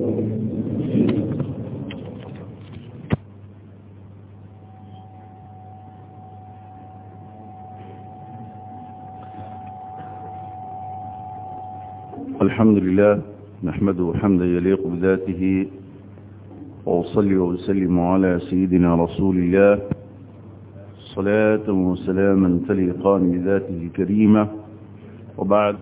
الحمد لله نحمده حمدا يليق بذاته وأصلي وأسلم على سيدنا رسول الله صلاة وسلاما تليقان بذاته الكريمة وبعد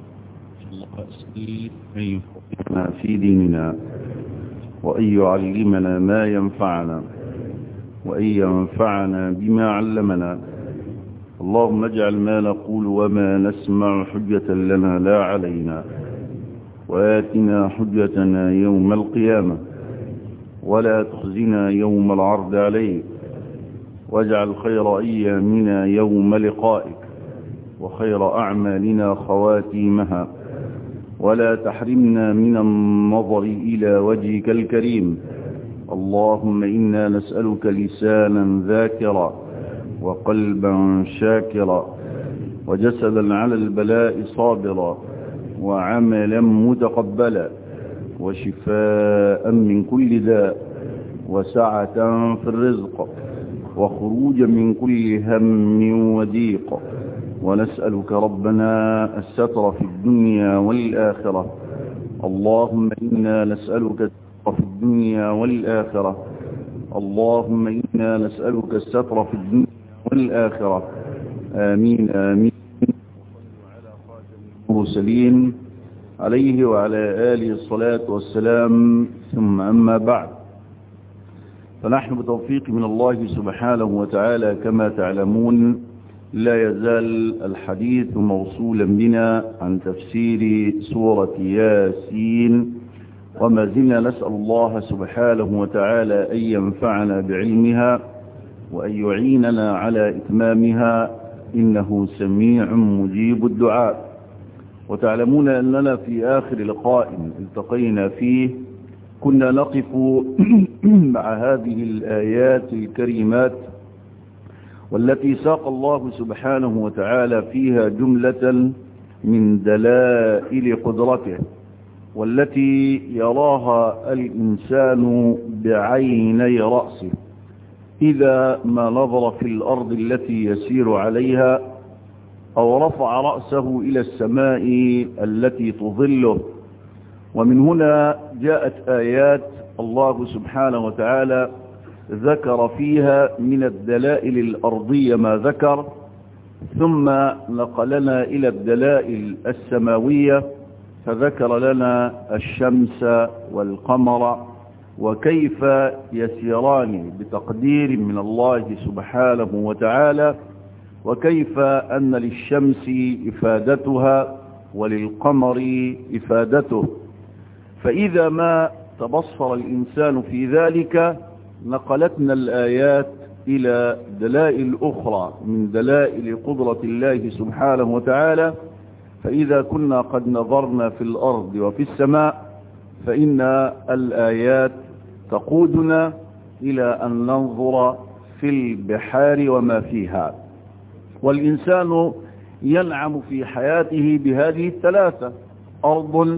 ما في ديننا وأن يعلمنا ما ينفعنا وأن ينفعنا بما علمنا اللهم اجعل ما نقول وما نسمع حجة لنا لا علينا وآتنا حجتنا يوم القيامة ولا تخزنا يوم العرض عليك واجعل خير أيامنا يوم لقائك وخير أعمالنا خواتيمها ولا تحرمنا من النظر إلى وجهك الكريم اللهم إنا نسألك لسانا ذاكرا وقلبا شاكرا وجسدا على البلاء صابرا وعملا متقبلا وشفاء من كل داء وسعة في الرزق وخروجا من كل هم وضيق ونسألك ربنا الستر في الدنيا والآخرة اللهم إنا نسألك الستر في الدنيا والآخرة اللهم إنا نسألك الستر في الدنيا والآخرة آمين آمين المرسلين عليه وعلى آله الصلاة والسلام ثم أما بعد فنحن بتوفيق من الله سبحانه وتعالى كما تعلمون لا يزال الحديث موصولا بنا عن تفسير سورة ياسين وما زلنا نسأل الله سبحانه وتعالى أن ينفعنا بعلمها وأن يعيننا على إتمامها إنه سميع مجيب الدعاء وتعلمون أننا في آخر لقاء التقينا فيه كنا نقف مع هذه الآيات الكريمات والتي ساق الله سبحانه وتعالى فيها جملة من دلائل قدرته والتي يراها الإنسان بعيني رأسه إذا ما نظر في الأرض التي يسير عليها أو رفع رأسه إلى السماء التي تظله ومن هنا جاءت آيات الله سبحانه وتعالى ذكر فيها من الدلائل الأرضية ما ذكر ثم نقلنا إلى الدلائل السماوية فذكر لنا الشمس والقمر وكيف يسيران بتقدير من الله سبحانه وتعالى وكيف أن للشمس إفادتها وللقمر إفادته فإذا ما تبصر الإنسان في ذلك نقلتنا الآيات إلى دلائل أخرى من دلائل قدرة الله سبحانه وتعالى فإذا كنا قد نظرنا في الأرض وفي السماء فإن الآيات تقودنا إلى أن ننظر في البحار وما فيها والإنسان ينعم في حياته بهذه الثلاثة أرض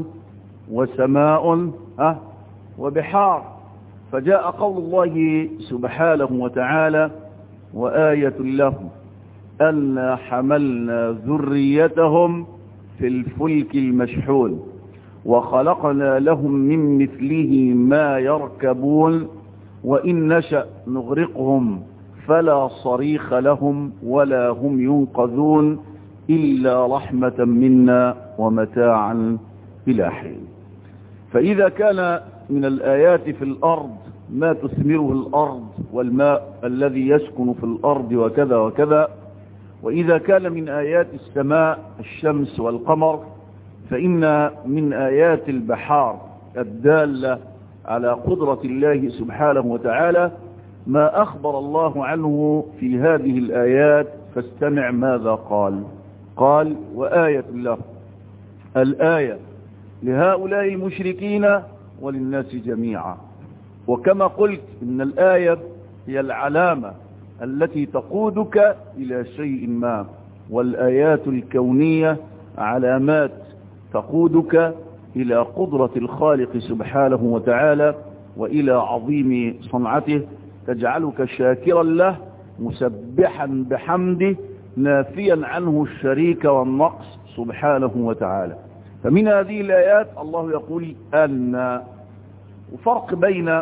وسماء أه وبحار فجاء قول الله سبحانه وتعالى وآية لهم أن حملنا ذريتهم في الفلك المشحون وخلقنا لهم من مثله ما يركبون وإن نشأ نغرقهم فلا صريخ لهم ولا هم ينقذون إلا رحمة منا ومتاعا إلى حين فإذا كان من الآيات في الأرض ما تثمره الأرض والماء الذي يسكن في الأرض وكذا وكذا وإذا كان من آيات السماء الشمس والقمر فإن من آيات البحار الدالة على قدرة الله سبحانه وتعالى ما أخبر الله عنه في هذه الآيات فاستمع ماذا قال قال وآية الله الآية لهؤلاء المشركين وللناس جميعا وكما قلت إن الآية هي العلامة التي تقودك إلى شيء ما والآيات الكونية علامات تقودك إلى قدرة الخالق سبحانه وتعالى وإلى عظيم صنعته تجعلك شاكرا له مسبحا بحمده نافيا عنه الشريك والنقص سبحانه وتعالى فمن هذه الآيات الله يقول أن وفرق بين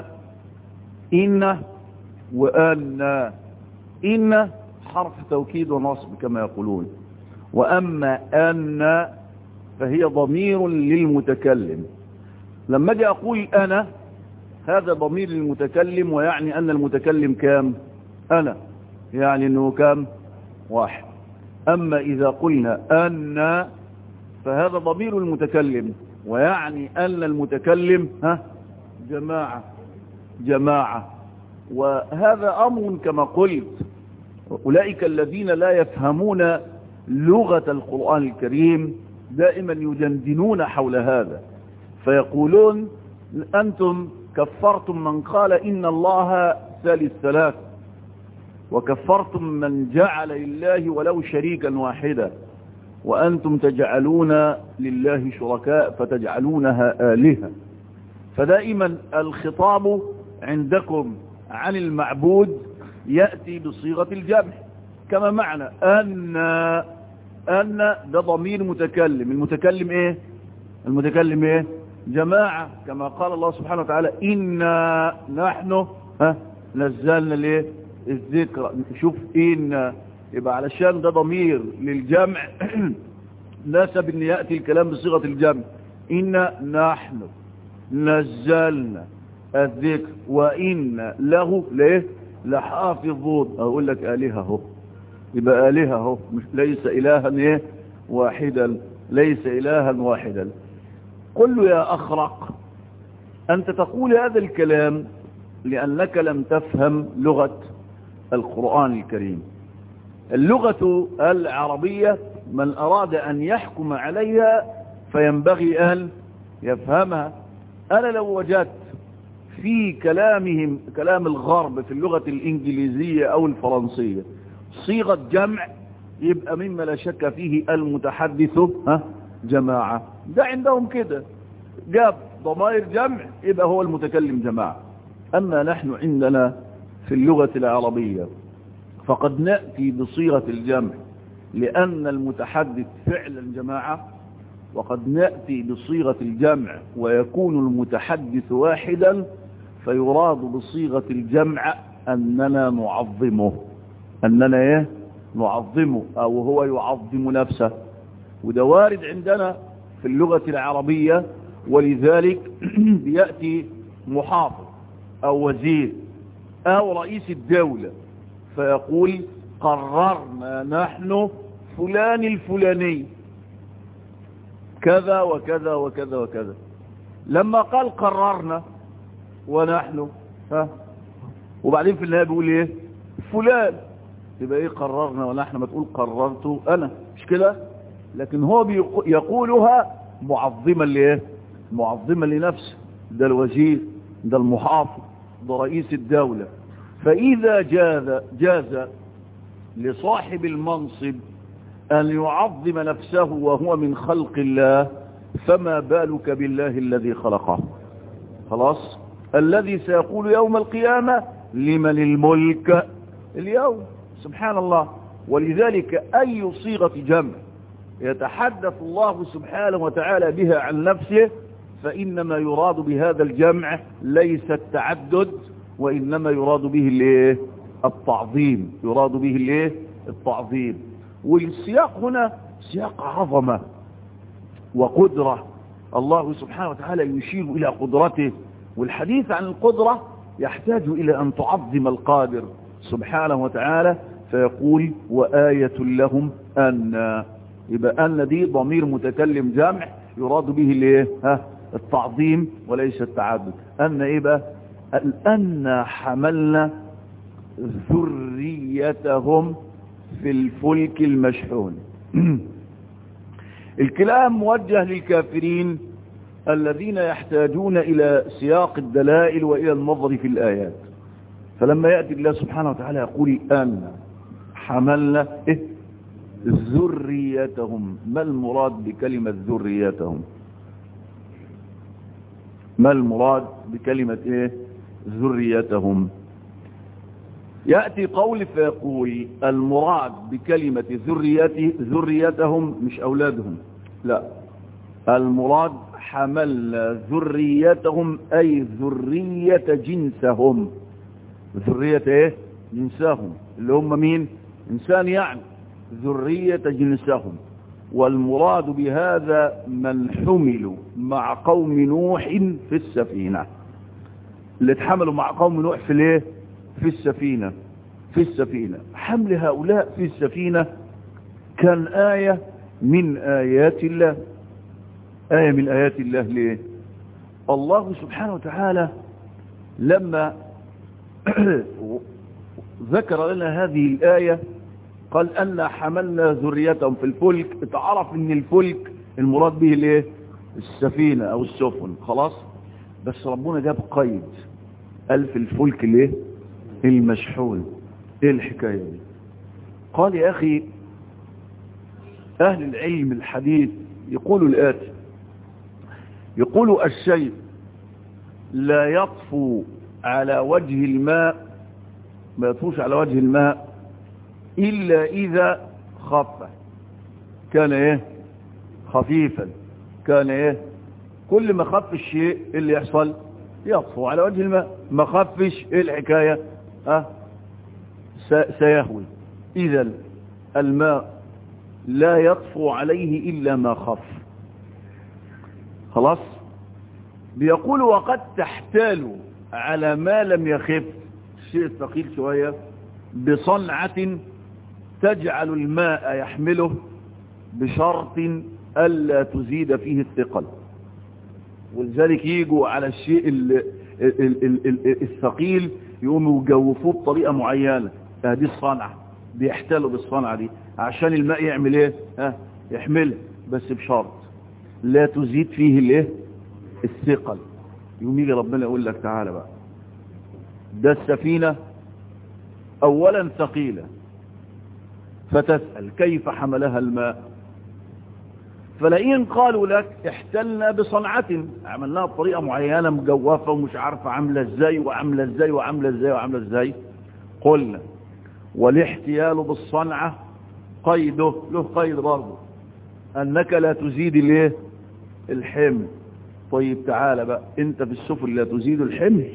إن وأن إن حرف توكيد ونصب كما يقولون وأما أن فهي ضمير للمتكلم لما اجي أقول أنا هذا ضمير للمتكلم ويعني أن المتكلم كام أنا يعني أنه كام واحد أما إذا قلنا أن فهذا ضمير المتكلم ويعني أن المتكلم ها جماعة جماعة وهذا أمر كما قلت أولئك الذين لا يفهمون لغة القرآن الكريم دائما يدندنون حول هذا فيقولون أنتم كفرتم من قال إن الله ثالث ثلاث وكفرتم من جعل لله ولو شريكا واحدا وأنتم تجعلون لله شركاء فتجعلونها آلهة فدائما الخطاب عندكم عن المعبود يأتي بصيغة الجمع كما معنى أن أن ده ضمير متكلم المتكلم إيه المتكلم إيه جماعة كما قال الله سبحانه وتعالى إنا نحن ها نزلنا ليه الذكر شوف إن يبقى علشان ده ضمير للجمع ناسب ان يأتي الكلام بصيغة الجمع إنا نحن نزلنا الذكر وإن له ليه لحافظون أقول لك آلهة هو يبقى آلهة هو مش ليس إلها إيه واحدا ليس إلها واحدا قل له يا أخرق أنت تقول هذا الكلام لأنك لم تفهم لغة القرآن الكريم اللغة العربية من أراد أن يحكم عليها فينبغي أن يفهمها أنا لو وجدت في كلامهم كلام الغرب في اللغة الإنجليزية أو الفرنسية صيغة جمع يبقى مما لا شك فيه المتحدث ها جماعة ده عندهم كده جاب ضمائر جمع يبقى هو المتكلم جماعة أما نحن عندنا في اللغة العربية فقد نأتي بصيغة الجمع لأن المتحدث فعلا جماعة وقد نأتي بصيغة الجمع ويكون المتحدث واحدا فيراد بصيغة الجمع أننا نعظمه أننا إيه نعظمه أو هو يعظم نفسه وده وارد عندنا في اللغة العربية ولذلك يأتي محافظ أو وزير أو رئيس الدولة فيقول قررنا نحن فلان الفلاني كذا وكذا وكذا وكذا لما قال قررنا ونحن ها وبعدين في النهاية بيقول ايه فلان يبقى ايه قررنا ونحن ما تقول قررت انا مش كده لكن هو يقولها معظما لايه معظما لنفسه ده الوزير ده المحافظ ده رئيس الدولة فإذا جاز, جاز لصاحب المنصب أن يعظم نفسه وهو من خلق الله فما بالك بالله الذي خلقه خلاص الذي سيقول يوم القيامة لمن الملك اليوم سبحان الله ولذلك أي صيغة جمع يتحدث الله سبحانه وتعالى بها عن نفسه فإنما يراد بهذا الجمع ليس التعدد وإنما يراد به الايه التعظيم يراد به الايه التعظيم والسياق هنا سياق عظمة وقدرة الله سبحانه وتعالى يشير إلى قدرته والحديث عن القدرة يحتاج إلى أن تعظم القادر سبحانه وتعالى فيقول وآية لهم أن يبقى أن دي ضمير متكلم جامع يراد به الايه ها التعظيم وليس التعدد أن إيه بقى أن حملنا ذريتهم في الفلك المشحون الكلام موجه للكافرين الذين يحتاجون إلى سياق الدلائل وإلى النظر في الآيات فلما يأتي الله سبحانه وتعالى يقول أن حملنا إيه ذريتهم ما المراد بكلمة ذريتهم ما المراد بكلمة ايه ذريتهم يأتي قول فيقول المراد بكلمة ذريته ذريتهم مش أولادهم لا المراد حمل ذريتهم أي ذرية جنسهم ذرية ايه جنسهم اللي هم مين إنسان يعني ذرية جنسهم والمراد بهذا من حملوا مع قوم نوح في السفينة اللي اتحملوا مع قوم نوح في الايه في السفينة في السفينة حمل هؤلاء في السفينة كان آية من آيات الله آية من آيات الله ليه الله سبحانه وتعالى لما ذكر لنا هذه الآية قال أن حملنا ذريتهم في الفلك اتعرف ان الفلك المراد به الايه السفينة او السفن خلاص بس ربنا جاب قيد قال في الفلك الايه المشحون ايه الحكاية دي قال يا اخي اهل العلم الحديث يقولوا الاتي يقولوا الشيء لا يطفو على وجه الماء ما يطفوش على وجه الماء إلا إذا خف كان إيه خفيفا كان إيه كل ما خف الشيء اللي يحصل يطفو على وجه الماء ما خفش إيه الحكاية أه سيهوي إذا الماء لا يطفو عليه إلا ما خف خلاص بيقول وقد تحتال على ما لم يخف الشيء الثقيل شوية بصنعة تجعل الماء يحمله بشرط ألا تزيد فيه الثقل ولذلك يجوا على الشيء ال ال ال ال الثقيل يقوموا يجوفوه بطريقة معينة هذه الصنعة بيحتلوا بالصنعة دي عشان الماء يعمل ايه ها يحمله بس بشرط لا تزيد فيه الايه الثقل يقوم يجي ربنا يقول لك تعالى بقى ده السفينة اولا ثقيلة فتسأل كيف حملها الماء فلئن قالوا لك احتلنا بصنعة عملناها بطريقة معينة مجوفة ومش عارفة عاملة ازاي وعاملة ازاي وعاملة ازاي وعاملة ازاي قلنا والاحتيال بالصنعة قيده له قيد برضه انك لا تزيد الايه الحمل طيب تعالى بقى انت في السفن لا تزيد الحمل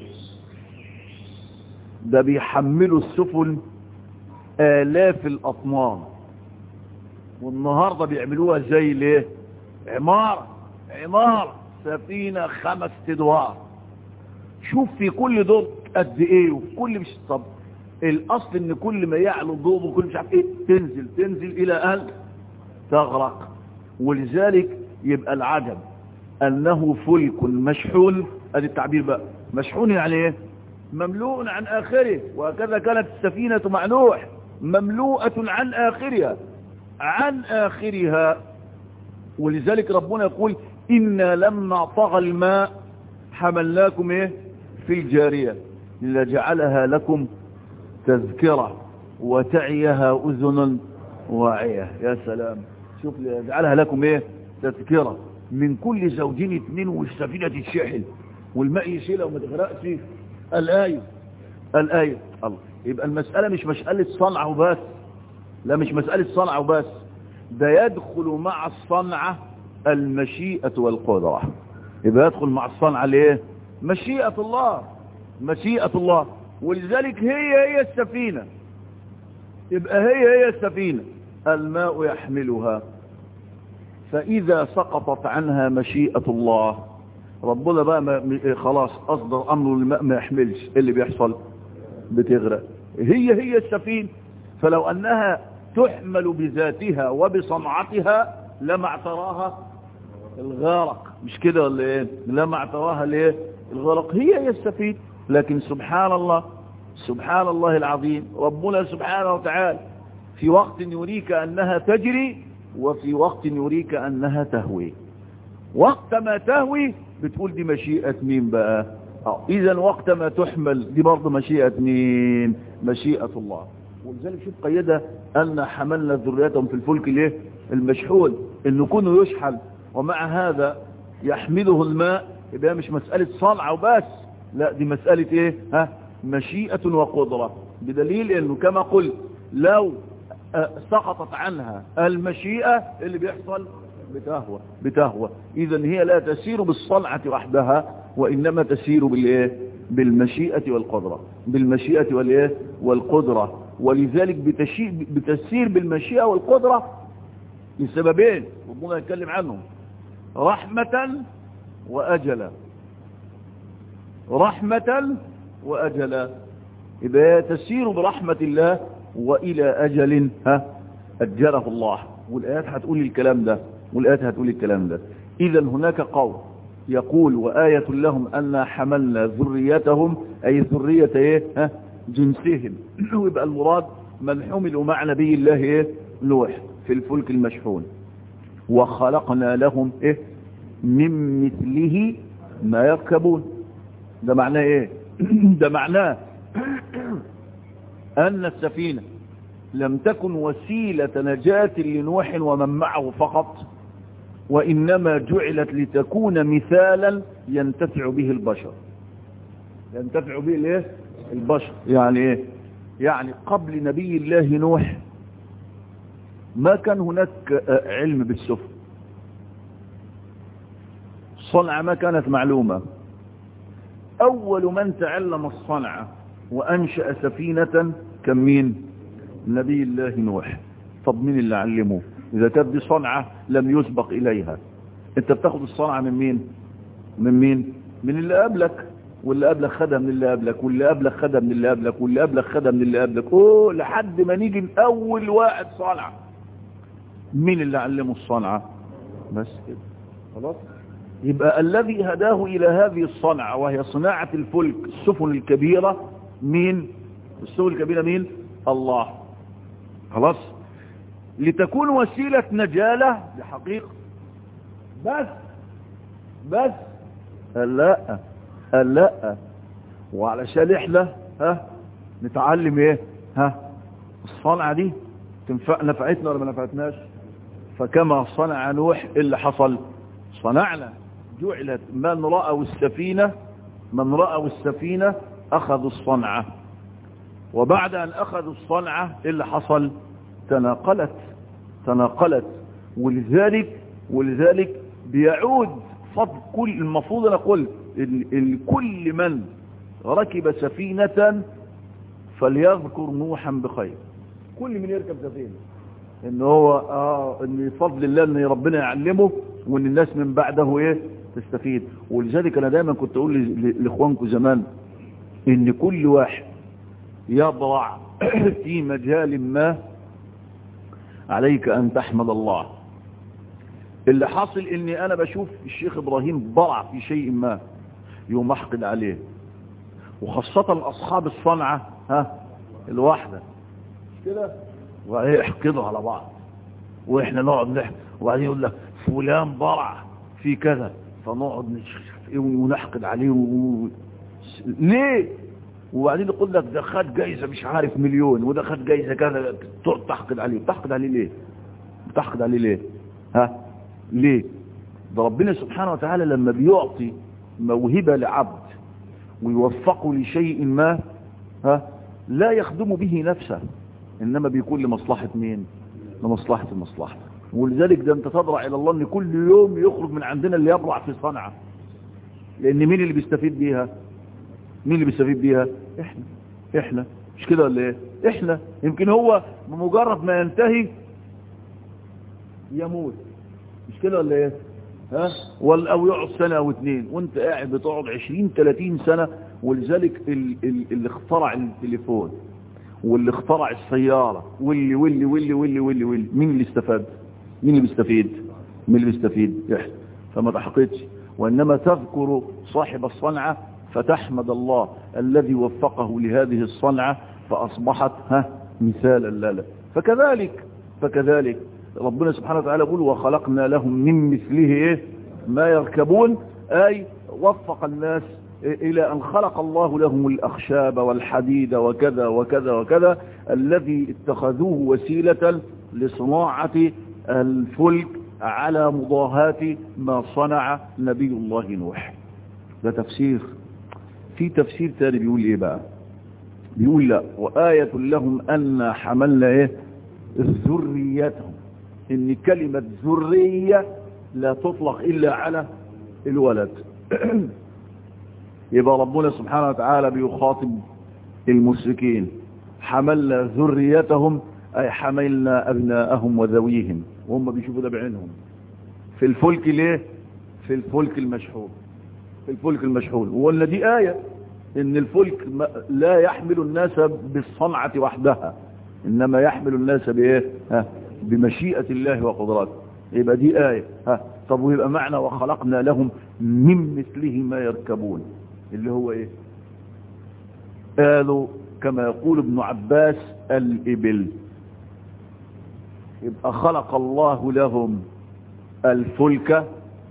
ده بيحملوا السفن آلاف الأطنان والنهاردة بيعملوها زي ليه عمارة عمارة سفينة خمس ادوار شوف في كل دور قد ايه وفي كل مش طب الاصل ان كل ما يعلو الضوء وكل مش عارف ايه تنزل تنزل الى ان تغرق ولذلك يبقى العجب انه فلك مشحون ادي التعبير بقى مشحون يعني ايه مملوء عن اخره وهكذا كانت السفينة مع نوح مملوءة عن آخرها عن آخرها ولذلك ربنا يقول إنا لما طغى الماء حملناكم إيه في الجارية لجعلها لكم تذكرة وتعيها أذن واعية يا سلام شوف لجعلها لكم إيه تذكرة من كل زوجين اثنين والسفينة تتشحل والماء يشيلها وما تغرقش الآية الآية الله يبقى المسألة مش مسألة صنعة وبس لا مش مسألة صنعة وبس ده يدخل مع الصنعة المشيئة والقدرة يبقى يدخل مع الصنعة ليه مشيئة الله مشيئة الله ولذلك هي هي السفينة يبقى هي هي السفينة الماء يحملها فإذا سقطت عنها مشيئة الله ربنا بقى ما خلاص أصدر أمره الماء ما يحملش اللي بيحصل بتغرق هي هي السفينة فلو أنها تحمل بذاتها وبصنعتها لما اعتراها الغرق مش كده ولا ايه لما اعتراها ليه الغرق هي هي السفينة لكن سبحان الله سبحان الله العظيم ربنا سبحانه وتعالى في وقت يريك أنها تجري وفي وقت يريك أنها تهوي وقت ما تهوي بتقول دي مشيئة مين بقى إذا وقت ما تحمل دي برضه مشيئة مين مشيئة الله ولذلك شوف قيدها أن حملنا ذريتهم في الفلك ليه المشحون إنه كونه يشحل ومع هذا يحمله الماء يبقى مش مسألة صنعة وبس لا دي مسألة ايه ها مشيئة وقدرة بدليل انه كما قلت لو سقطت عنها المشيئة اللي بيحصل بتهوى بتهوى اذا هي لا تسير بالصنعة وحدها وانما تسير بالايه بالمشيئة والقدرة بالمشيئة والايه والقدرة ولذلك بتسير بالمشيئة والقدرة لسببين ربنا يتكلم عنهم رحمة وأجلا رحمة وأجلا إذا تسير برحمة الله وإلى أجل ها أجله الله والآيات هتقول الكلام ده والآيات هتقول الكلام ده إذا هناك قول يقول وآية لهم أن حملنا ذريتهم أي ذرية إيه ها جنسهم ويبقى المراد من حملوا مع نبي الله إيه نوح في الفلك المشحون وخلقنا لهم إيه من مثله ما يركبون ده معناه إيه ده معناه أن السفينة لم تكن وسيلة نجاة لنوح ومن معه فقط وإنما جعلت لتكون مثالا ينتفع به البشر ينتفع به الايه البشر يعني ايه يعني قبل نبي الله نوح ما كان هناك علم بالسفن الصنعة ما كانت معلومة أول من تعلم الصنعة وأنشأ سفينة كان مين نبي الله نوح طب مين اللي علمه إذا كانت دي صنعة لم يسبق إليها أنت بتاخد الصنعة من مين من مين من اللي قبلك واللي قبلك خدها من اللي قبلك واللي قبلك خدها من اللي قبلك واللي قبلك خدها من اللي قبلك اوه لحد ما نيجي لأول واحد صنعة مين اللي علمه الصنعة بس كده خلاص يبقى الذي هداه إلى هذه الصنعة وهي صناعة الفلك السفن الكبيرة مين السفن الكبيرة مين الله خلاص لتكون وسيلة نجالة بحقيقة بس بس لا لا وعلشان احنا ها نتعلم ايه ها الصنعة دي تنفع نفعتنا ولا ما نفعتناش فكما صنع نوح اللي حصل صنعنا جعلت من رأوا السفينة من رأوا السفينة أخذوا الصنعة وبعد أن أخذوا الصنعة اللي حصل تناقلت تناقلت ولذلك ولذلك بيعود فضل كل المفروض أنا قلت كل من ركب سفينة فليذكر نوحا بخير كل من يركب سفينة ان هو اه ان بفضل الله ان ربنا يعلمه وان الناس من بعده ايه تستفيد ولذلك انا دايما كنت اقول لاخوانكم زمان ان كل واحد يضع في مجال ما عليك ان تحمد الله اللي حاصل اني انا بشوف الشيخ ابراهيم ضرع في شيء ما يوم احقد عليه وخاصة اصحاب الصنعة ها الواحدة مش كده ويحقدوا على بعض واحنا نقعد نحكي وبعدين يقول لك فلان ضرع في كذا فنقعد ونحقد عليه و... ليه وبعدين يقول لك ده خد جايزه مش عارف مليون وده خد جايزه كذا تحقد عليه تحقد عليه ليه تحقد عليه ليه ها ليه ده ربنا سبحانه وتعالى لما بيعطي موهبة لعبد ويوفقه لشيء ما ها لا يخدم به نفسه انما بيكون لمصلحة مين لمصلحة المصلحة ولذلك ده انت تضرع الى الله ان كل يوم يخرج من عندنا اللي يبرع في صنعة لان مين اللي بيستفيد بيها مين اللي بيستفيد بيها احنا احنا مش كده ولا ايه احنا يمكن هو بمجرد ما ينتهي يموت مش كده ولا ايه ها ولا او يقعد سنة او اتنين وانت قاعد بتقعد 20 30 سنة ولذلك اللي اخترع التليفون واللي اخترع السيارة واللي واللي واللي واللي واللي واللي مين اللي استفاد مين اللي بيستفيد مين اللي بيستفيد احنا فما تحققش وانما تذكر صاحب الصنعة فتحمد الله الذي وفقه لهذه الصنعة فاصبحت ها مثالا لنا فكذلك فكذلك ربنا سبحانه وتعالى يقول وخلقنا لهم من مثله ايه ما يركبون اي وفق الناس الى ان خلق الله لهم الاخشاب والحديد وكذا وكذا وكذا الذي اتخذوه وسيلة لصناعة الفلك على مضاهاة ما صنع نبي الله نوح ده تفسير في تفسير تاني بيقول ايه بقى بيقول لا وآية لهم أن حملنا ايه ذريتهم ان كلمة ذرية لا تطلق إلا على الولد يبقى ربنا سبحانه وتعالى بيخاطب المشركين حملنا ذريتهم أي حملنا أبناءهم وذويهم وهم بيشوفوا ده بعينهم في الفلك ليه في الفلك المشحون في الفلك المشحون ولا دي آية ان الفلك لا يحمل الناس بالصنعة وحدها انما يحمل الناس بايه ها بمشيئة الله وقدراته يبقى دي آية ها طب ويبقى معنى وخلقنا لهم من مثله ما يركبون اللي هو ايه قالوا كما يقول ابن عباس الإبل يبقى خلق الله لهم الفلك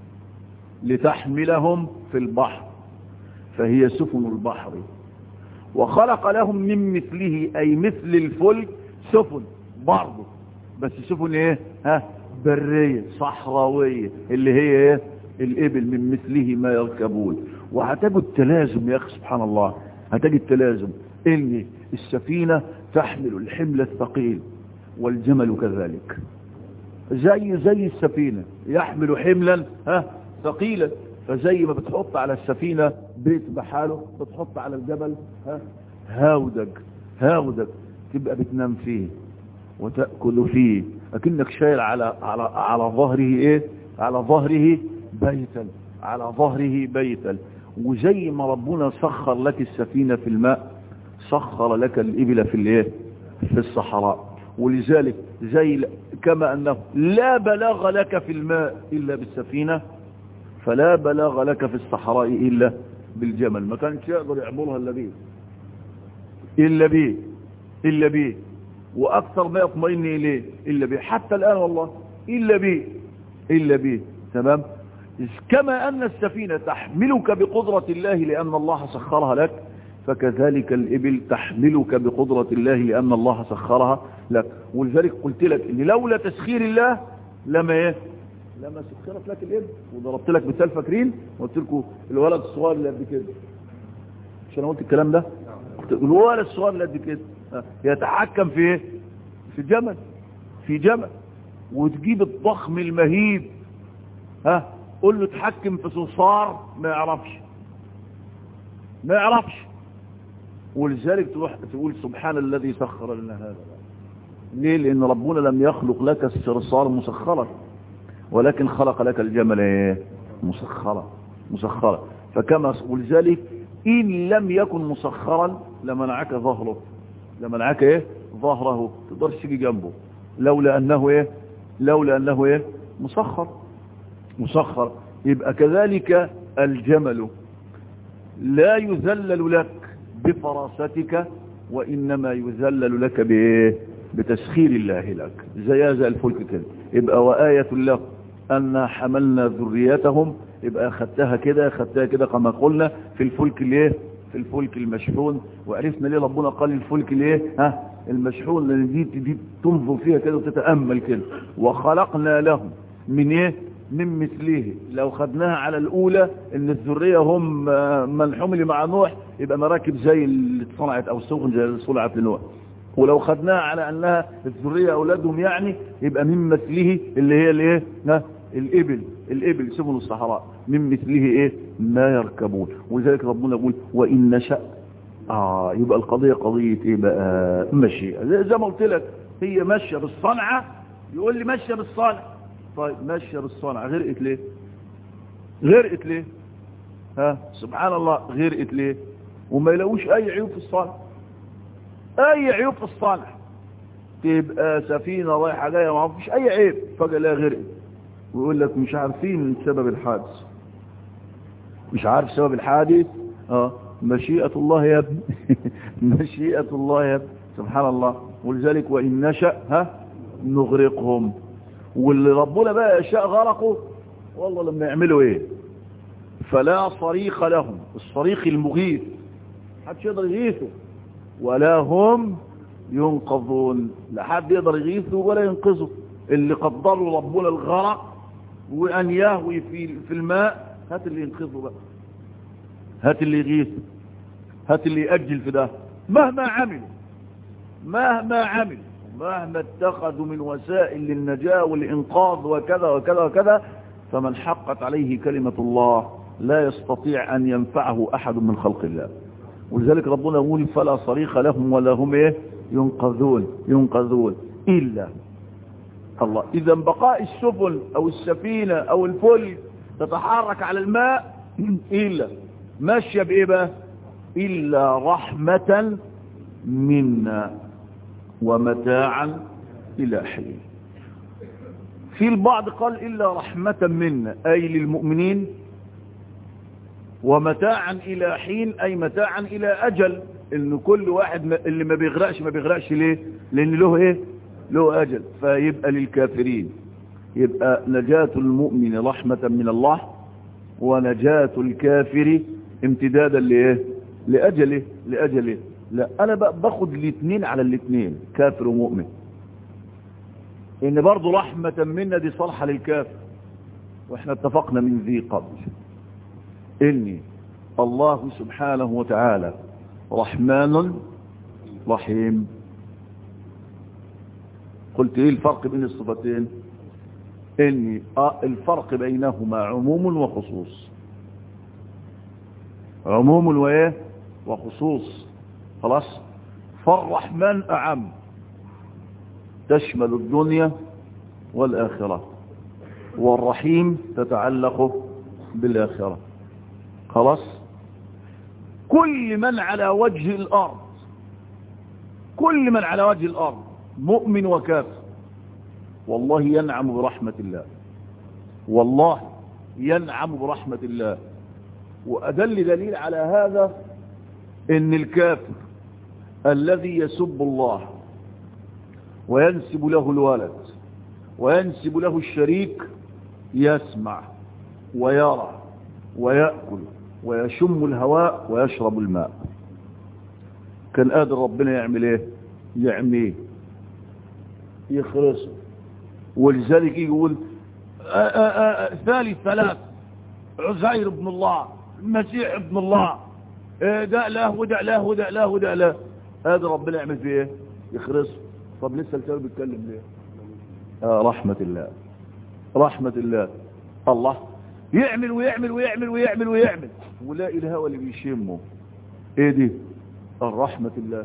لتحملهم في البحر فهي سفن البحر وخلق لهم من مثله أي مثل الفلك سفن برضه بس سفن ايه ها برية صحراوية اللي هي ايه الإبل من مثله ما يركبون وهتجد التلازم يا أخي سبحان الله هتجد التلازم ان السفينة تحمل الحمل الثقيل والجمل كذلك زي زي السفينة يحمل حملا ها ثقيلا فزي ما بتحط على السفينة بيت بحاله بتحط على الجبل ها هاودج هاودج تبقى بتنام فيه وتأكل فيه أكنك شايل على على على ظهره ايه على ظهره بيتا على ظهره بيتا وزي ما ربنا سخر لك السفينة في الماء سخر لك الإبل في الايه في الصحراء ولذلك زي كما أنه لا بلاغ لك في الماء إلا بالسفينة فلا بلاغ لك في الصحراء إلا بالجمل ما كانش يقدر يعبرها إلا بيه إلا بيه إلا بيه وأكثر ما يطمئن إليه إلا بيه حتى الآن والله إلا بيه إلا بيه تمام كما أن السفينة تحملك بقدرة الله لأن الله سخرها لك فكذلك الإبل تحملك بقدرة الله لأن الله سخرها لك ولذلك قلت لك إن لولا تسخير الله لما إيه لما سخرت لك الإبل وضربت لك مثال فاكرين وقلت لكم الولد الصغير اللي قد كده مش أنا قلت الكلام ده الولد الصغير اللي قد كده يتحكم في إيه في جمل في جمل وتجيب الضخم المهيب ها قول له اتحكم في صرصار ما يعرفش ما يعرفش ولذلك تروح تقول سبحان الذي سخر لنا هذا ليه لان ربنا لم يخلق لك الصرصار مسخرا ولكن خلق لك الجمل ايه مسخرا مسخرا فكما ولذلك ان لم يكن مسخرا لمنعك ظهره لمنعك ايه ظهره تقدرش تيجي جنبه لولا انه ايه لولا انه ايه مسخر مسخر يبقى كذلك الجمل لا يذلل لك بفراستك وإنما يذلل لك بإيه بتسخير الله لك زي هذا الفلك كده يبقى وآية لك أن حملنا ذريتهم يبقى أخدتها كده أخدتها كده كما قلنا في الفلك الايه في الفلك المشحون وعرفنا ليه ربنا قال الفلك الايه ها المشحون لان دي دي تنظر فيها كده وتتامل كده وخلقنا لهم من ايه من مثله لو خدناها على الأولى ان الذرية هم من حمل مع نوح يبقى مراكب زي اللي اتصنعت او السفن زي اللي صنعت لنوح ولو خدناها على انها الذرية اولادهم يعني يبقى من مثله اللي هي الايه الابل الابل سفن الصحراء من مثله ايه ما يركبون ولذلك ربنا يقول وان نشأ اه يبقى القضية قضية ايه بقى مشيئة زي ما قلت لك هي ماشية بالصنعة يقول لي ماشية بالصنعة طيب ماشية بالصنعة غرقت ليه غرقت ليه ها سبحان الله غرقت ليه وما يلاقوش اي عيوب في الصنع اي عيوب في الصنع تبقى سفينة رايحة جاية ما فيش اي عيب فجأة لا غرقت ويقول لك مش عارفين سبب الحادث مش عارف سبب الحادث اه مشيئة الله يا ابني مشيئة الله يا ابني سبحان الله ولذلك وإن نشأ ها نغرقهم واللي ربنا بقى يشاء غرقه والله لما يعملوا ايه فلا صريخ لهم الصريخ المغيث محدش يقدر يغيثه ولا هم ينقذون لا حد يقدر يغيثه ولا ينقذه اللي قدروا ربنا الغرق وان يهوي في في الماء هات اللي ينقذه بقى هات اللي يغيث هات اللي يأجل في ده مهما عملوا مهما عملوا مهما اتخذوا من وسائل للنجاة والإنقاذ وكذا وكذا وكذا فمن حقت عليه كلمة الله لا يستطيع أن ينفعه أحد من خلق الله ولذلك ربنا يقول فلا صريخ لهم ولا هم إيه ينقذون ينقذون إلا الله إذا بقاء السفن أو السفينة أو الفلك تتحرك على الماء إلا ماشية بإيه بقى إلا رحمة منا ومتاعا إلى حين في البعض قال إلا رحمة منا أي للمؤمنين ومتاعا إلى حين أي متاعا إلى أجل إن كل واحد اللي ما بيغرقش ما بيغرقش ليه لأن له إيه له أجل فيبقى للكافرين يبقى نجاة المؤمن رحمة من الله ونجاة الكافر امتدادا لإيه لأجله لأجله لا أنا باخد الاثنين على الاثنين كافر ومؤمن إن برضو رحمة منا دي صالحة للكافر وإحنا اتفقنا من ذي قبل إني الله سبحانه وتعالى رحمن رحيم قلت إيه الفرق بين الصفتين إني آه الفرق بينهما عموم وخصوص عموم وإيه وخصوص خلاص فالرحمن أعم تشمل الدنيا والآخرة والرحيم تتعلق بالآخرة خلاص كل من على وجه الأرض كل من على وجه الأرض مؤمن وكافر والله ينعم برحمة الله والله ينعم برحمة الله وأدل دليل على هذا ان الكافر الذي يسب الله وينسب له الولد وينسب له الشريك يسمع ويرى ويأكل ويشم الهواء ويشرب الماء كان قادر ربنا يعمل ايه يعميه يخرسه ولذلك يقول آآ آآ ثالث ثلاث عزير ابن الله المسيح ابن الله ده له وده له وده له وده له هذا ربنا يعمل فيه ايه يخرسه طب لسه الكلام بيتكلم ليه آه رحمة الله رحمة الله الله يعمل ويعمل ويعمل ويعمل ويعمل ولا الهوى اللي بيشمه ايه دي الرحمة الله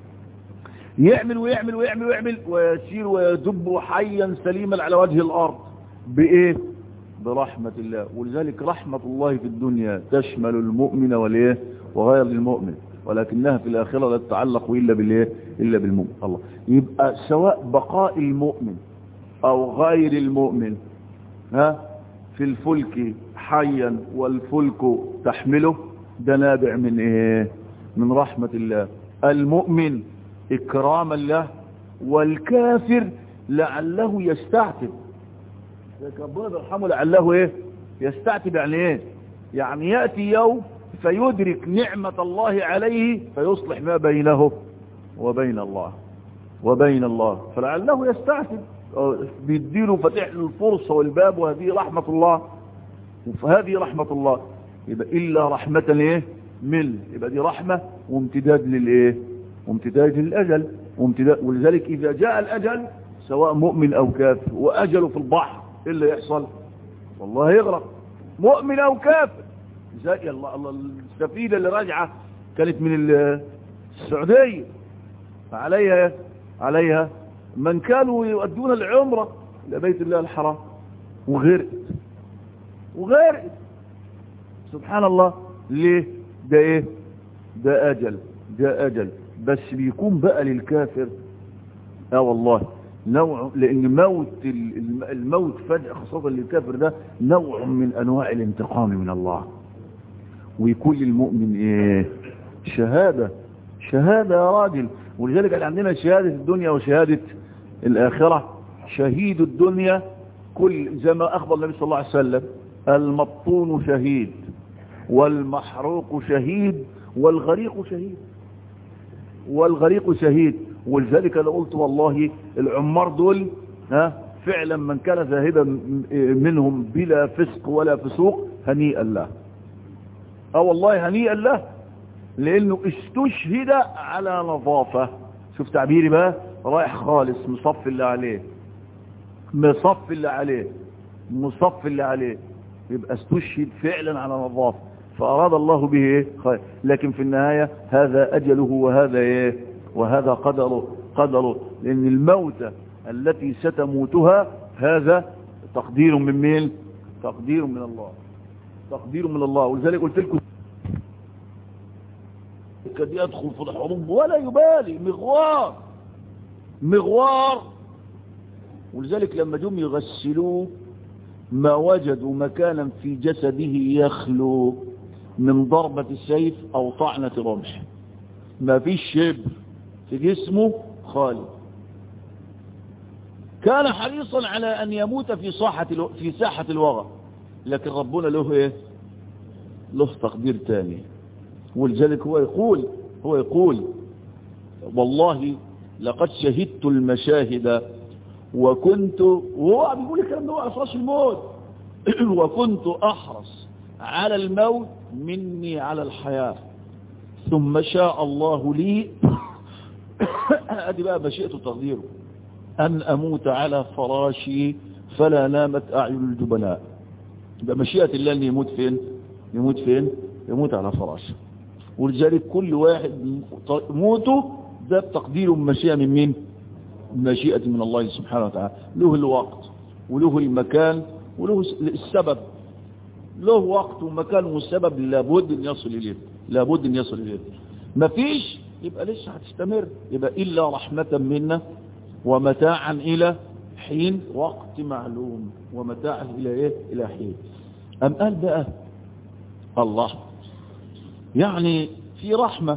يعمل ويعمل ويعمل ويعمل ويسير ويدب حيا سليما على وجه الارض بايه برحمة الله ولذلك رحمة الله في الدنيا تشمل المؤمن والايه وغير المؤمن ولكنها في الآخرة لا تتعلق إلا بالإيه إلا بالمؤمن الله يبقى سواء بقاء المؤمن أو غير المؤمن ها في الفلك حيا والفلك تحمله ده نابع من إيه من رحمة الله المؤمن إكراما له والكافر لعله يستعتب ربنا يرحمه لعله إيه يستعتب يعني إيه يعني يأتي يوم فيدرك نعمة الله عليه فيصلح ما بينه وبين الله وبين الله فلعله يستعتب بيديله فتح له الفرصة والباب وهذه رحمة الله وهذه رحمة الله يبقى إلا رحمة ايه من يبقى دي رحمة وامتداد للايه وامتداد للأجل وامتداد ولذلك إذا جاء الأجل سواء مؤمن أو كافر وأجله في البحر إيه اللي يحصل والله يغرق مؤمن أو كافر زي الله الله السفينة اللي راجعة كانت من السعودية فعليها عليها من كانوا يؤدون العمرة إلى بيت الله الحرام وغرقت وغرقت سبحان الله ليه ده ايه ده اجل ده اجل بس بيكون بقى للكافر اه والله نوع لان موت الموت فجأة خاصة للكافر ده نوع من انواع الانتقام من الله ويكون للمؤمن ايه شهادة شهادة يا راجل ولذلك عندنا شهادة الدنيا وشهادة الآخرة شهيد الدنيا كل زي ما أخبر النبي صلى الله عليه وسلم المبطون شهيد والمحروق شهيد والغريق شهيد والغريق شهيد ولذلك انا قلت والله العمار دول ها فعلا من كان ذاهبا منهم بلا فسق ولا فسوق هنيئا له اه والله هنيئا له لانه استشهد على نظافة شوف تعبيري بقى رايح خالص مصف اللي عليه مصف اللي عليه مصف اللي عليه يبقى استشهد فعلا على نظافة فأراد الله به ايه خير لكن في النهاية هذا أجله وهذا ايه وهذا قدره قدره لأن الموتة التي ستموتها هذا تقدير من مين تقدير من الله تقدير من الله ولذلك قلت لكم قد يدخل في الحروب ولا يبالي مغوار مغوار ولذلك لما جم يغسلوه ما وجدوا مكانا في جسده يخلو من ضربة السيف أو طعنة رمح ما فيش شبر في جسمه خالي كان حريصا على أن يموت في صاحة الو... في ساحة الوغى لكن ربنا له إيه له تقدير تاني ولذلك هو يقول هو يقول والله لقد شهدت المشاهد وكنت وهو بيقول الكلام ده هو على فراش الموت وكنت أحرص على الموت مني على الحياة ثم شاء الله لي ادي بقى مشيئة تقديره أن أموت على فراشي فلا نامت أعين الجبناء يبقى مشيئة الله أن يموت فين يموت فين يموت على فراشه ولذلك كل واحد موته ده بتقدير مشيئة من مين مشيئة من الله سبحانه وتعالى له الوقت وله المكان وله السبب له وقت ومكان والسبب لابد ان يصل اليه لابد ان يصل اليه مفيش يبقى لسه هتستمر يبقى الا رحمة منا ومتاعا الى حين وقت معلوم ومتاعا الى ايه الى حين ام قال بقى الله يعني في رحمة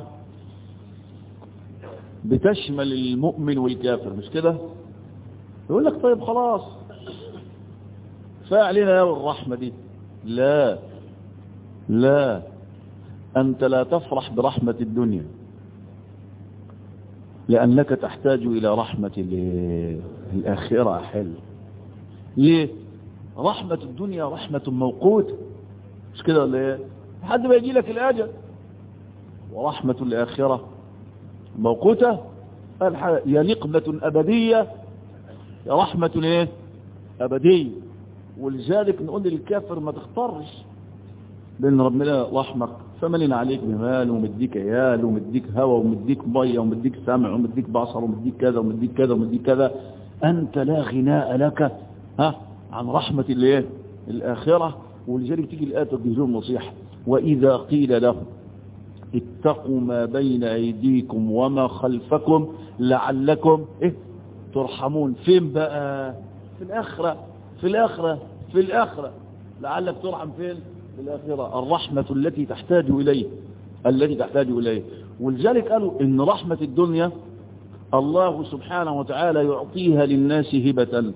بتشمل المؤمن والكافر مش كده يقول لك طيب خلاص فعلنا الرحمة دي لا لا أنت لا تفرح برحمة الدنيا لأنك تحتاج إلى رحمة الآخرة حل ليه رحمة الدنيا رحمة موقوتة مش كده ولا ايه حد ما يجي لك الأجل ورحمة الآخرة موقوتة يا نقمة أبدية يا رحمة ايه أبدية ولذلك نقول للكافر ما تختارش لأن ربنا رحمك فملنا عليك بمال ومديك عيال ومديك هوى ومديك مية ومديك سمع ومديك بصر ومديك كذا ومديك كذا ومديك كذا أنت لا غناء لك ها عن رحمة الايه الآخرة ولذلك تيجي الآية تديهم نصيحة وإذا قيل لهم اتقوا ما بين أيديكم وما خلفكم لعلكم إيه ترحمون فين بقى في الآخرة في الآخرة في الآخرة لعلك ترحم فين في الآخرة الرحمة التي تحتاج إليه التي تحتاج إليه ولذلك قالوا إن رحمة الدنيا الله سبحانه وتعالى يعطيها للناس هبة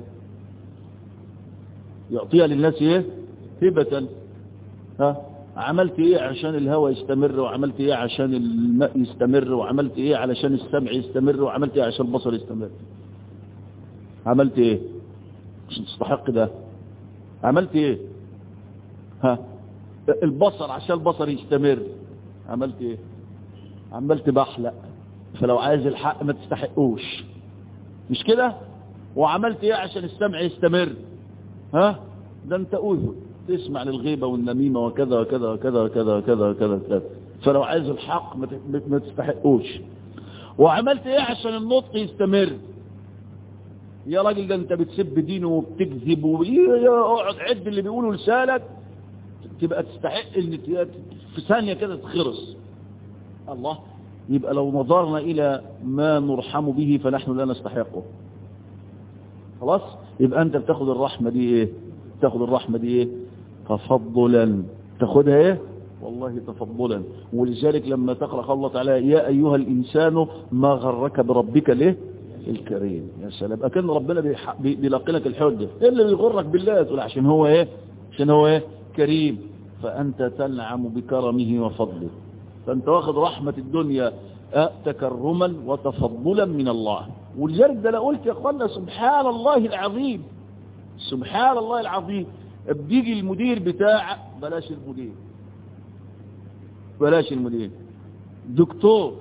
يعطيها للناس ايه هبة ها عملت ايه عشان الهواء يستمر وعملت ايه عشان الماء يستمر وعملت ايه علشان السمع يستمر وعملت ايه عشان البصر يستمر عملت ايه عشان تستحق ده عملت ايه ها البصر عشان البصر يستمر عملت ايه عملت بحلق فلو عايز الحق ما تستحقوش مش كده وعملت ايه عشان السمع يستمر ها ده انت اذن تسمع للغيبة والنميمة وكذا وكذا وكذا وكذا وكذا وكذا وكذا فلو عايز الحق ما تستحقوش وعملت ايه عشان النطق يستمر يا راجل ده انت بتسب دينه وبتكذب واقعد عد اللي بيقوله لسانك تبقى تستحق ان في ثانية كده تخرس الله يبقى لو نظرنا الى ما نرحم به فنحن لا نستحقه خلاص يبقى انت بتاخد الرحمة دي ايه تاخد الرحمة دي ايه تفضلا تاخدها ايه والله تفضلا ولذلك لما تقرأ الله تعالى يا ايها الانسان ما غرك بربك ليه الكريم يا سلام اكن ربنا بيلقي لك الحجة ايه اللي بيغرك بالله تقول عشان هو ايه عشان هو ايه كريم فانت تنعم بكرمه وفضله فانت واخد رحمة الدنيا تكرما وتفضلا من الله ولذلك ده انا قلت يا اخوانا سبحان الله العظيم سبحان الله العظيم بيجي المدير بتاع بلاش المدير بلاش المدير دكتور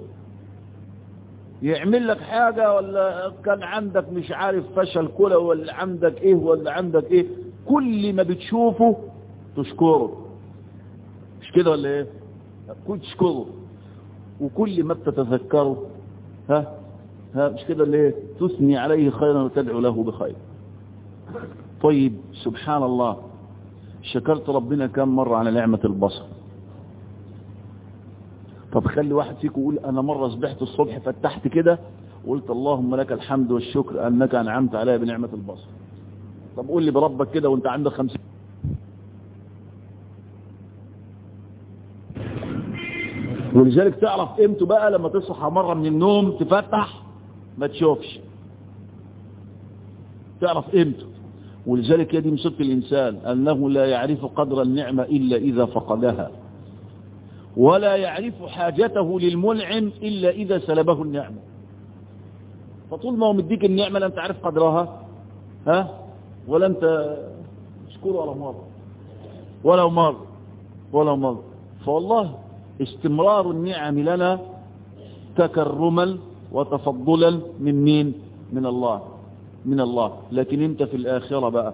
يعمل لك حاجة ولا كان عندك مش عارف فشل كلى ولا عندك ايه ولا عندك ايه كل ما بتشوفه تشكره مش كده ولا ايه كل تشكره وكل ما بتتذكره ها ها مش كده ولا ايه تثني عليه خيرا وتدعو له بخير طيب سبحان الله شكرت ربنا كم مرة على نعمة البصر طب خلي واحد فيكم يقول انا مرة صبحت الصبح فتحت كده وقلت اللهم لك الحمد والشكر انك انعمت علي بنعمة البصر طب قول لي بربك كده وانت عندك خمسين ولذلك تعرف قيمته بقى لما تصحى مرة من النوم تفتح ما تشوفش تعرف قيمته ولذلك يدي مصيبة الإنسان أنه لا يعرف قدر النعمة إلا إذا فقدها ولا يعرف حاجته للمنعم إلا إذا سلبه النعمة فطول ما هو مديك النعمة لا أنت عارف قدرها ها ولا أنت تشكره ولا مرة ولا مرة ولا مرة فوالله استمرار النعم لنا تكرما وتفضلا من مين من الله من الله لكن انت في الآخرة بقى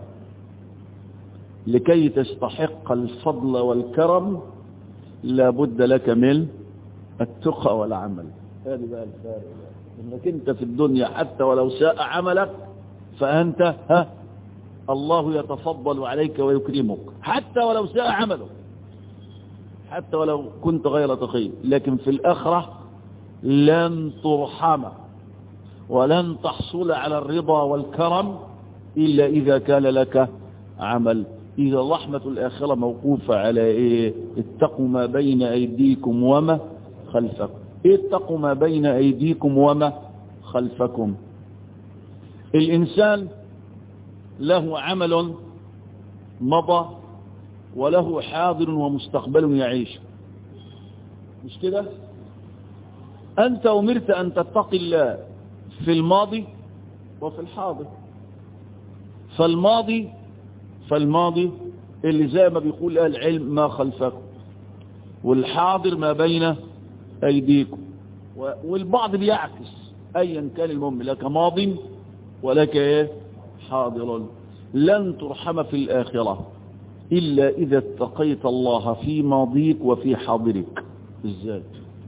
لكي تستحق الفضل والكرم لابد لك من التقى والعمل هذه بقى الفارق انك انت في الدنيا حتى ولو ساء عملك فانت ها الله يتفضل عليك ويكرمك حتى ولو ساء عملك حتى ولو كنت غير تقي لكن في الآخرة لن ترحم ولن تحصل على الرضا والكرم إلا إذا كان لك عمل إذا رحمة الآخرة موقوفة على إيه اتقوا ما بين أيديكم وما خلفكم اتقوا ما بين أيديكم وما خلفكم الإنسان له عمل مضى وله حاضر ومستقبل يعيش مش كده أنت أمرت أن تتقي الله في الماضي وفي الحاضر فالماضي فالماضي اللي زي ما بيقول أهل العلم ما خلفكم والحاضر ما بين أيديكم والبعض بيعكس أيا كان المهم لك ماض ولك إيه حاضر لن ترحم في الآخرة إلا إذا اتقيت الله في ماضيك وفي حاضرك ازاي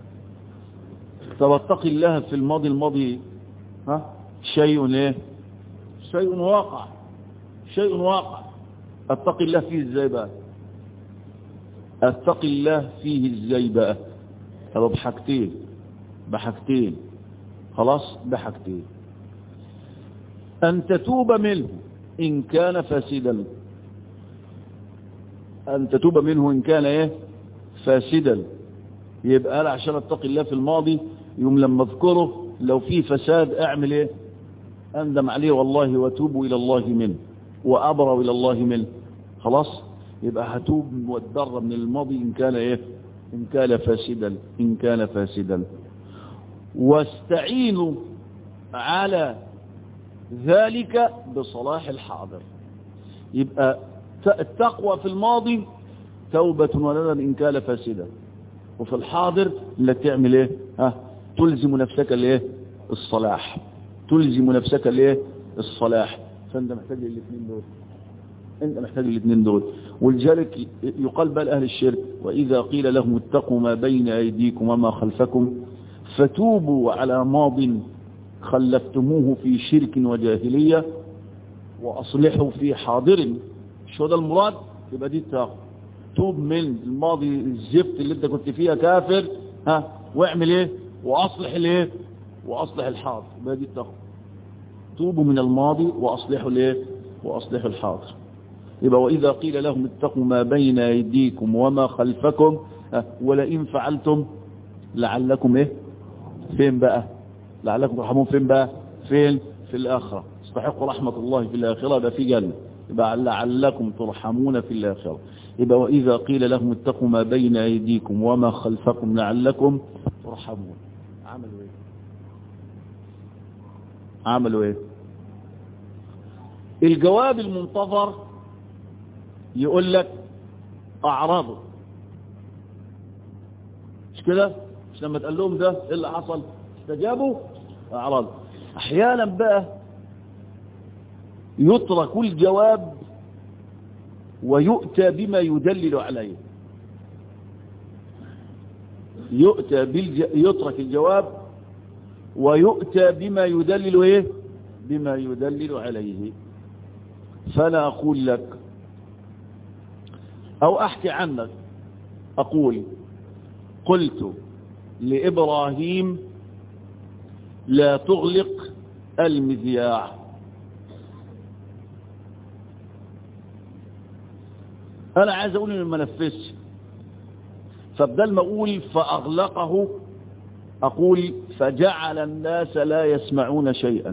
طب اتقي الله في الماضي الماضي ها شيء ايه شيء واقع شيء واقع اتقي الله فيه ازاي بقى اتقي الله فيه ازاي بقى طب بحاجتين بحاجتين خلاص بحاجتين ان تتوب منه ان كان فاسدا أن تتوب منه إن كان إيه فاسدا يبقى قال عشان اتقي الله في الماضي يوم لما اذكره لو في فساد اعمل ايه اندم عليه والله واتوب الى الله منه وابرأ الى الله منه خلاص يبقى هتوب واتضر من الماضي ان كان ايه ان كان فاسدا ان كان فاسدا واستعينوا على ذلك بصلاح الحاضر يبقى التقوى في الماضي توبة وندما إن كان فاسدا وفي الحاضر انك تعمل ايه ها تلزم نفسك الايه الصلاح تلزم نفسك الايه الصلاح فانت محتاج الاثنين دول انت محتاج الاثنين دول ولذلك يقال بقى اهل الشرك واذا قيل لهم اتقوا ما بين ايديكم وما خلفكم فتوبوا على ماض خلفتموه في شرك وجاهليه واصلحوا في حاضر شو ده المراد يبقى دي التقوى توب من الماضي الزفت اللي انت كنت فيها كافر ها واعمل ايه واصلح الايه واصلح الحاضر يبقى دي التقوى توبوا من الماضي واصلحوا الايه واصلحوا الحاضر يبقى واذا قيل لهم اتقوا ما بين ايديكم وما خلفكم ها ولئن فعلتم لعلكم ايه فين بقى لعلكم ترحمون فين بقى فين في الاخره استحقوا رحمه الله في الاخره ده في جنه يبقى لعلكم ترحمون في الآخرة يبقى وإذا قيل لهم اتقوا ما بين أيديكم وما خلفكم لعلكم ترحمون عملوا ايه عملوا ايه الجواب المنتظر يقول لك اعرضوا كده مش لما تقال لهم ده ايه اللي حصل استجابوا اعراض احيانا بقى يترك الجواب ويؤتى بما يدلل عليه يؤتى بالج... يترك الجواب ويؤتى بما يدلل ايه بما يدلل عليه فلا اقول لك او احكي عنك اقول قلت لابراهيم لا تغلق المذياع انا عايز اقول انه ما نفذش فبدل ما اقول فاغلقه اقول فجعل الناس لا يسمعون شيئا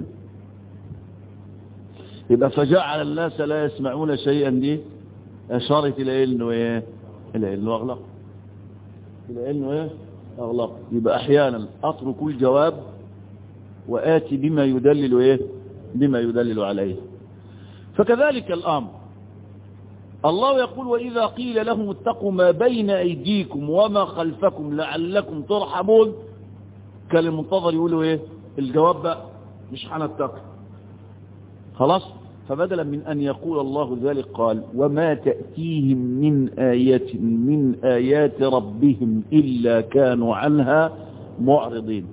يبقى فجعل الناس لا يسمعون شيئا دي اشارت الى انه ايه الى انه اغلق الى انه ايه اغلق يبقى احيانا اترك الجواب واتي بما يدلل ايه بما يدلل عليه فكذلك الامر الله يقول وإذا قيل لهم اتقوا ما بين أيديكم وما خلفكم لعلكم ترحمون كان المنتظر يقولوا ايه الجواب بقى مش هنتقي خلاص فبدلا من أن يقول الله ذلك قال وما تأتيهم من آية من آيات ربهم إلا كانوا عنها معرضين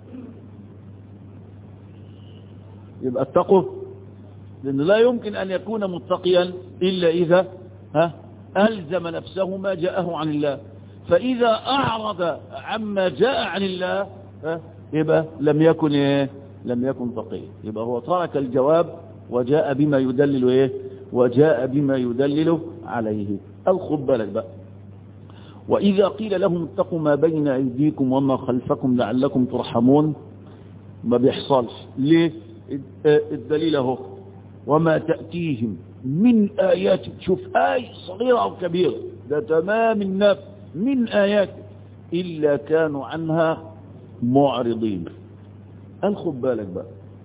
يبقى اتقوا لأنه لا يمكن أن يكون متقيا إلا إذا ها ألزم نفسه ما جاءه عن الله فإذا أعرض عما جاء عن الله ها يبقى لم يكن إيه لم يكن تقيا يبقى هو ترك الجواب وجاء بما يدلل إيه وجاء بما يدلل عليه الخب بالك بقى وإذا قيل لهم اتقوا ما بين أيديكم وما خلفكم لعلكم ترحمون ما بيحصلش ليه الدليل اهو وما تأتيهم من آيات شوف آية صغيرة أو كبيرة ده تمام النفس من آيات إلا كانوا عنها معرضين خد بالك بقى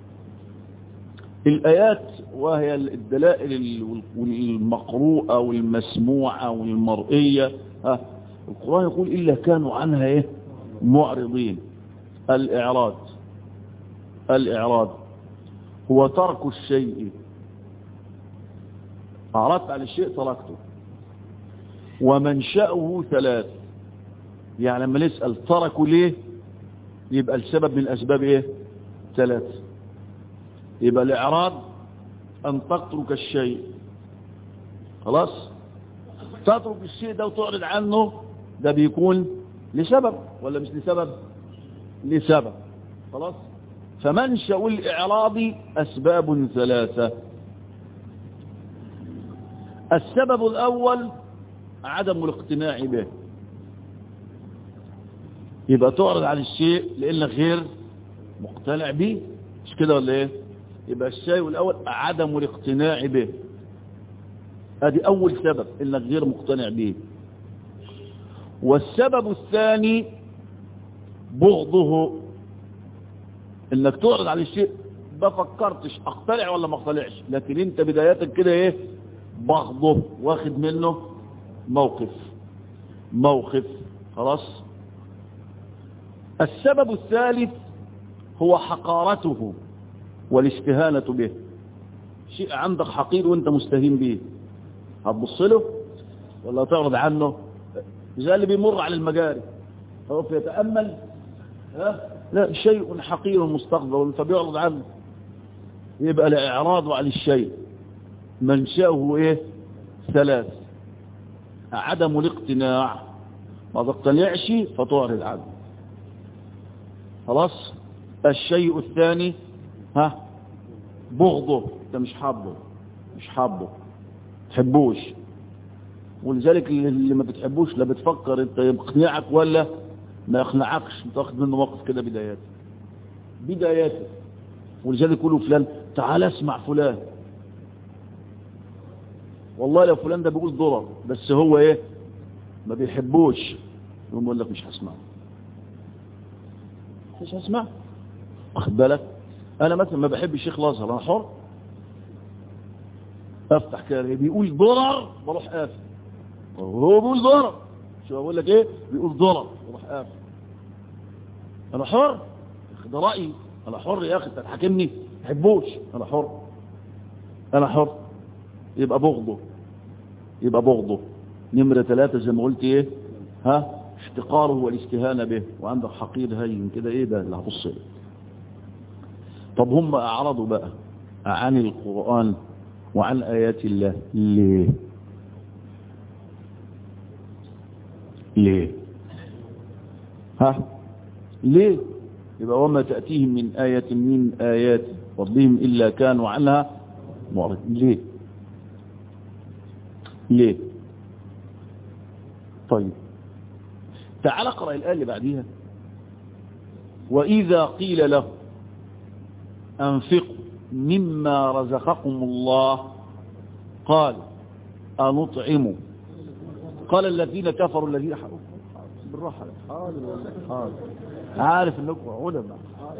الآيات وهي الدلائل المقروءة والمسموعة والمرئية ها القرآن يقول إلا كانوا عنها إيه معرضين الإعراض الإعراض هو ترك الشيء أعرضت على الشيء تركته ومنشأه ثلاث يعني لما نسأل تركوا ليه يبقى السبب من الأسباب إيه ثلاث يبقى الإعراض أن تترك الشيء خلاص تترك الشيء ده وتعرض عنه ده بيكون لسبب ولا مش لسبب لسبب خلاص فمنشأ الإعراض أسباب ثلاثة السبب الأول عدم الاقتناع به يبقى تعرض عن الشيء لأنك غير مقتنع به مش كده ولا ايه يبقى الشيء الأول عدم الاقتناع به ادي أول سبب إنك غير مقتنع به والسبب الثاني بغضه انك تعرض عن الشيء ما فكرتش اقتنع ولا ما اقتنعش لكن انت بدايتك كده ايه بغضه واخد منه موقف موقف خلاص السبب الثالث هو حقارته والاستهانة به شيء عندك حقير وانت مستهين به هتبص له ولا تعرض عنه زي اللي بيمر على المجاري هو يتأمل ها لا شيء حقير مستقبل فبيعرض عنه يبقى الإعراض عن الشيء منشأه ايه ثلاث عدم الاقتناع ما تقتنعش فتعرض عنه خلاص الشيء الثاني ها بغضه انت مش حابه مش حابه تحبوش ولذلك اللي ما بتحبوش لا بتفكر انت يقنعك ولا ما يقنعكش انت واخد منه موقف كده بدايات بدايات ولذلك يقولوا فلان تعال اسمع فلان والله لو فلان ده بيقول ضرر بس هو ايه ما بيحبوش يقوم يقول لك مش هسمع مش هسمع واخد بالك انا مثلا ما بحب الشيخ الازهر انا حر افتح كده بيقول ضرر بروح قافل وهو بيقول ضرر شو بقول لك ايه بيقول ضرر بروح قافل انا حر يا اخي ده رايي انا حر يا اخي انت تحاكمني ما تحبوش انا حر انا حر يبقى بغضه يبقى بغضه نمرة ثلاثة زي ما قلت ايه ها احتقاره والاستهانة به وعندك حقير هين كده ايه ده اللي هبص إيه؟ طب هم اعرضوا بقى عن القرآن وعن آيات الله ليه ليه ها ليه يبقى وما تأتيهم من آية من آيات ربهم إلا كانوا عنها معرض ليه ليه طيب تعال اقرأ الآية اللي بعديها وإذا قيل له أنفقوا مما رزقكم الله قال أنطعم قال الذين كفروا الذين حروا بالراحة حاضر حاضر عارف انكم علماء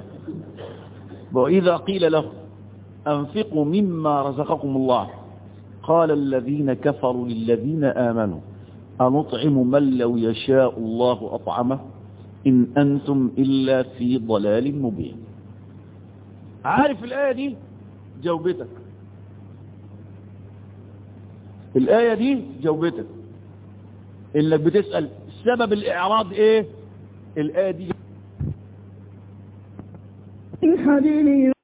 وإذا قيل له أنفقوا مما رزقكم الله قال الذين كفروا للذين آمنوا أنطعم من لو يشاء الله أطعمه إن أنتم إلا في ضلال مبين عارف الآية دي جاوبتك الآية دي جاوبتك إنك بتسأل سبب الإعراض إيه الآية دي الحديد